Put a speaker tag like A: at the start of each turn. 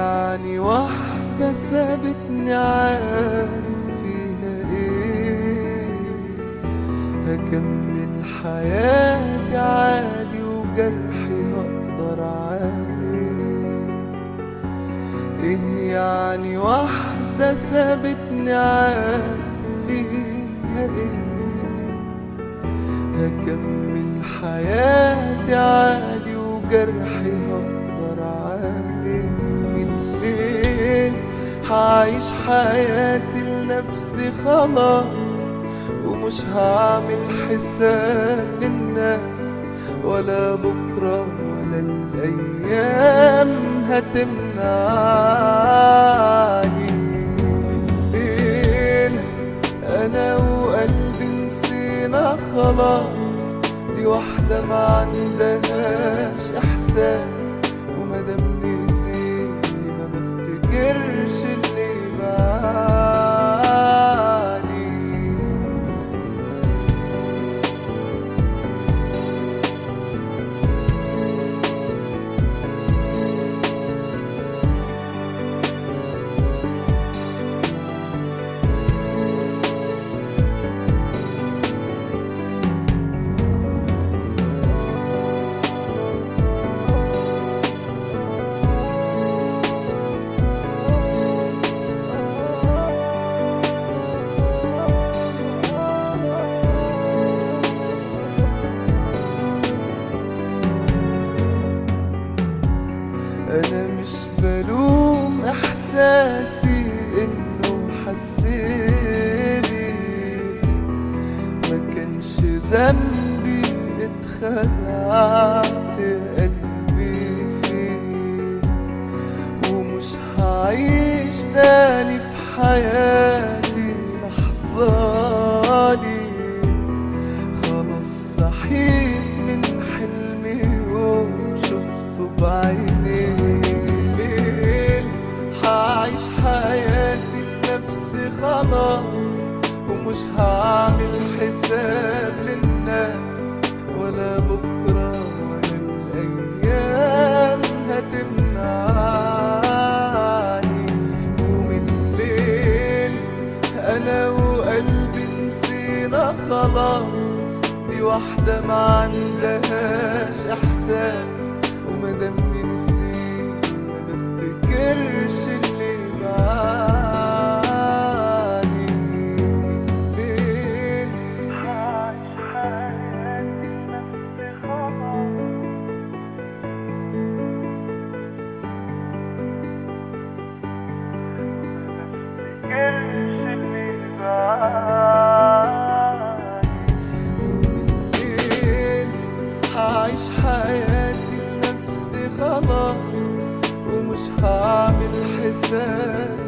A: يعني واحدة سابتني عادي فيها ايه هكمل حياتي عادي وجرحي هقدر عليه ايه يعني واحدة سابتني عادي فيها ايه هكمل حياتي عادي وجرحي هقدر عليه الليل هعيش حياتي لنفسي خلاص ومش هعمل حساب للناس ولا بكرة ولا الأيام هتمنعني الليل أنا وقلبي نسينا خلاص دي واحدة ما عندهاش إحساس ومادام نسيتي ما بفتكرش اللي بعدي انا مش بلوم احساسي انه حسيبي ما كانش ذنبي اتخدعت قلبي فيه ومش هعيش تاني في حياتي لحظالي خلاص صحيت من حلمي يوم شفته بعيني ليل هعيش حياتي لنفسي خلاص ومش هعمل حساب للناس ولا بكرة ولا الأيام هتمنعني ومن الليل أنا وقلبي نسينا خلاص دي واحدة ما عندهاش إحساس ومادام نسيت ما بفتكرش اللي بعدي ومن الليل هعيش حياتي لنفسي خلاص مبفتكرش اللي بعدي وبالليل هعيش حياتي لنفسي خلاص ومش هعمل حساب